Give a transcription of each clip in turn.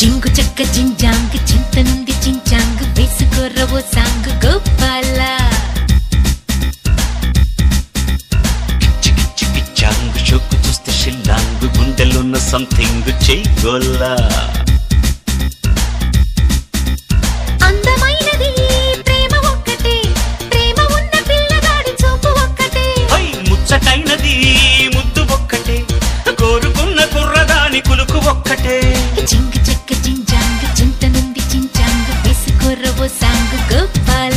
జింగు చెక్క జింజాంగ్ చింత నుండి చించాంగ్ వేసుకోర్రవో సాంగ్ గోపాల చికి చికి చాంగ్ షోకు చూస్తే షిల్లాంగ్ గుండెలున్న సంథింగ్ చెయ్యొల్లా అందమైనది ప్రేమ ఒక్కటే ప్రేమ ఉన్న పిల్లగాడి చూపు ఒక్కటే హై ముచ్చటైనది ముద్దు ఒక్కటే కోరుకున్న కుర్రదాని కులుకు ఒక్కటే జింగు చెక్క జింజాంగ్ చింత నుండి చించాంగ్ వేసుకోర్రవో సాంగ్ గోపాల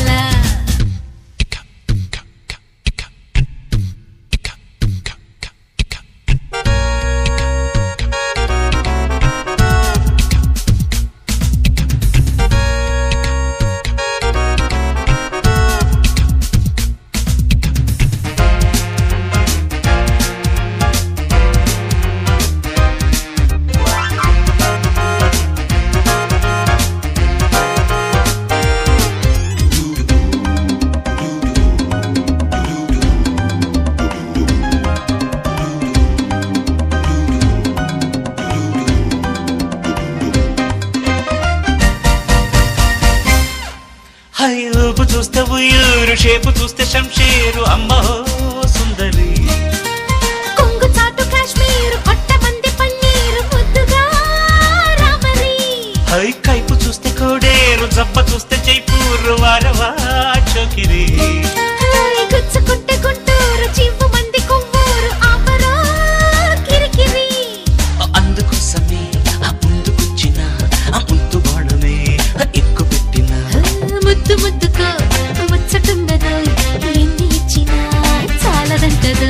హై ఊపు చూస్తే ఉయ్యూరు షేపు చూస్తే శంషేరు అమ్మో సుందరి కొంగు చాటు కాశ్మీర్ కొట్టమంది పన్నీరు ముద్దుగా రామరి హై కైపు చూస్తే కోడేరు జబ్బ చూస్తే జైపూరు వారవా చోకిరి హాయ్ గుచ్చుకుంటే గుంటూరు చివ్వు మంది కొవ్వూరు ఆపరా కిరికిరి అందుకోసమే ఆ ముందుకొచ్చిన ఆ ముందు బాణమే ఎక్కువ పెట్టిన ఆ, ముద్దు ముద్దుకో ముచ్చటుండదు ఎన్ని ఇచ్చినా చాలదంటదు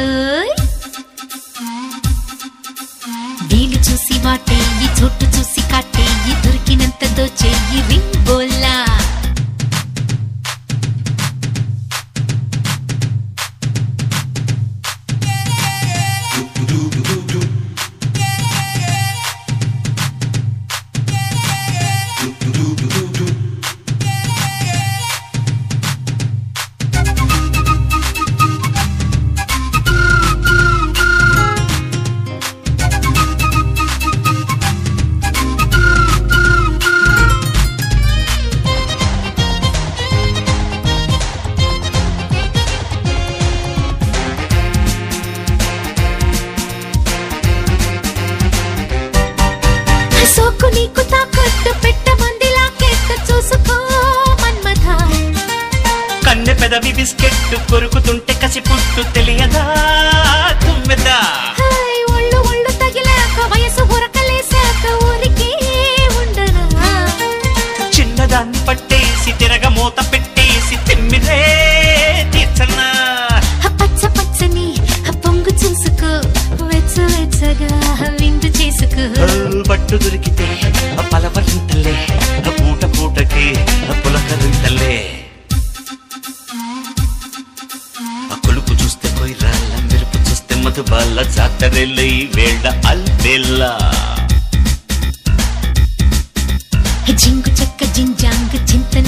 వీలు చూసి వాటేయి చోటు చూసి కాటేయి దొరికినంత దోచేయి రింగ్ బోల్లా సోకు నీకు తాకట్టు పెట్టమంది లాకెట్టు చూసుకో మన్మథ కన్నె పెదవి బిస్కెట్ కొరుకుతుంటే కసి పుట్టు తెలియదా తుమ్మెదా హాయ్ ఒళ్ళు ఒళ్ళు తగిలాక వయసు ఉరకలేసాక ఊరికే ఉండనా చిన్నదాన్ని పట్టేసి తిరగ మూత పెట్టేసి తిమ్మిరే తీర్చన్నా ఆ పచ్చ పచ్చని ఆ పొంగు చూసుకో వెచ్చ వెచ్చగా విందు చేసుకో ఓ, పట్టు దొరికితే ఆ పలవరింతలే ఆ పూట పూటకి ఆ పులకరింతలే ఆ కొలుపు చూస్తే కొయ్రాళ్ళ మెరుపు చూస్తే మధుబాల జాతరెల్లై వేళ్ళ అల్బెల్లా జింగు చెక్క జింజాంగ్ చింత